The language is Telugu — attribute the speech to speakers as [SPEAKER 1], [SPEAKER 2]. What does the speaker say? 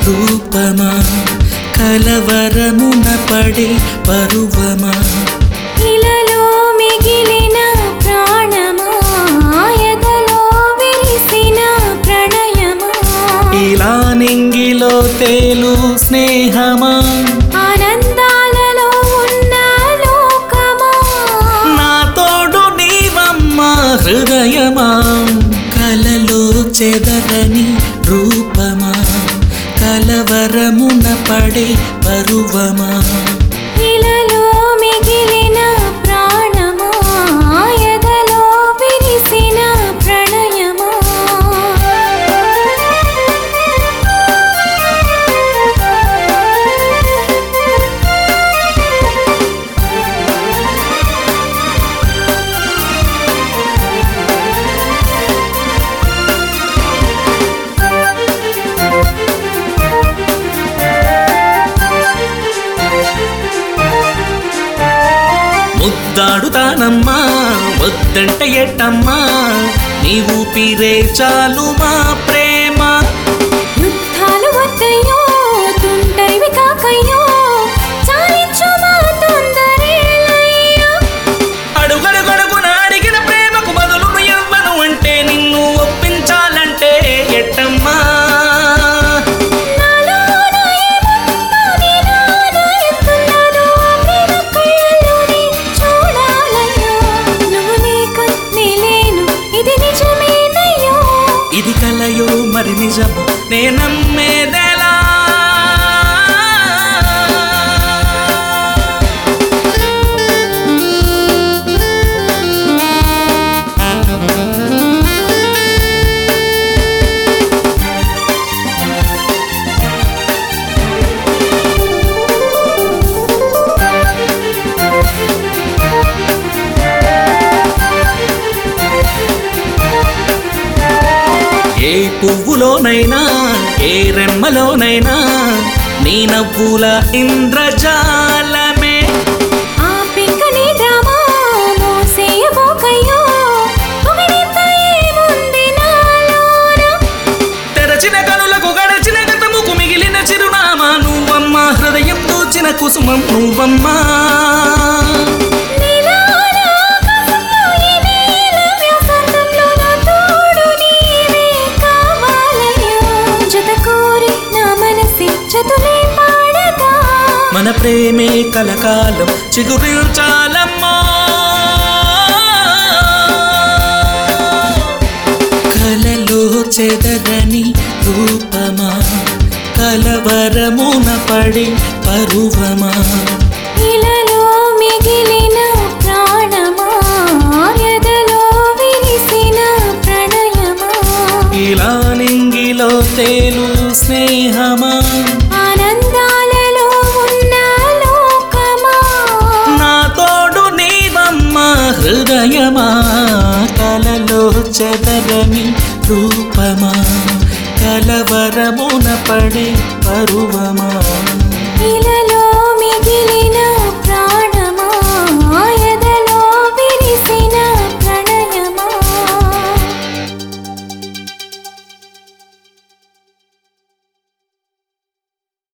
[SPEAKER 1] రూపమా కలవరమున పడే పరువమా
[SPEAKER 2] ఇలలో మిగిలిన ప్రాణమా ఎదలో విరిసిన ప్రణయమా
[SPEAKER 1] ఇలా నింగిలో తేలు స్నేహమా
[SPEAKER 2] ఆనందాలలో ఉన్న లోకమా
[SPEAKER 1] నా తోడు నీవమ్మ హృదయమా కలలో చెదరని రూపమా కలవరమున పడే పరువమా
[SPEAKER 2] ఇలలో మిగిలిన ప్రాణమా ఎదలో విరిసిన ప్రణయమా
[SPEAKER 1] ముద్దాడుతానమ్మా వద్దంటే ఎట్టమ్మా నీ ఊపిరే చాలు మా ప్రేమ
[SPEAKER 2] యుద్ధాలు వద్దయ్యో తుంటైవి కాకయ్యో చాలించు మా తొందరేలయ్యో
[SPEAKER 1] అడుగడుగడుగున అడిగిన ప్రేమకు బదులు ఎవ్వను అంటే నిన్ను ఒప్పించాలంటే ఎట్టమ్మా
[SPEAKER 2] నాలో నా ఏముందో నీ నాలో ఎంతున్నదో ఆ ప్రేమ కళ్ళలోనే చూడాలయ్యో నువ్వు లేక నే లేను ఇది నిజమేనయ్యో
[SPEAKER 1] ఇది కలయో మరి నిజము నే నమ్మేదెలా ఏ పువ్వులోనైనా ఏ రెమ్మలోనైనా నీ నవ్వుల ఇంద్రజాలమే
[SPEAKER 2] ఆ పింకని డ్రామా మోసేయబోకయ్యో పొగడింత ఏముంది నాలోన
[SPEAKER 1] తెరచిన కనులకు గడచిన గతముకు మిగిలిన చిరునామా నువ్వమ్మా హృదయం దూచిన కుసుమం నువ్వమ్మా
[SPEAKER 2] నీలాల ఆకాశంలో ఈ నీల వ్యాసార్థంలో నా తోడు నీవే కావాలయ్యో జత కోరి నా మనసి చతులే పాడగా
[SPEAKER 1] మన ప్రేమే కలకాలం చిగురించాలమ్మా కలలో చెదరని రూపమా కలవరమున పడి పరువమా
[SPEAKER 2] ఇలలో మిగిలిన ప్రాణమా ఎదలో విరిసిన ప్రణయమా
[SPEAKER 1] ఇలా నింగిలో తేలు స్నేహమా
[SPEAKER 2] ఆనందాలలో ఉన్న లోకమా
[SPEAKER 1] నా తోడు నీవమ్మ హృదయమా కలలో చెదరని రూపమా కలవరమున పడే పరువమా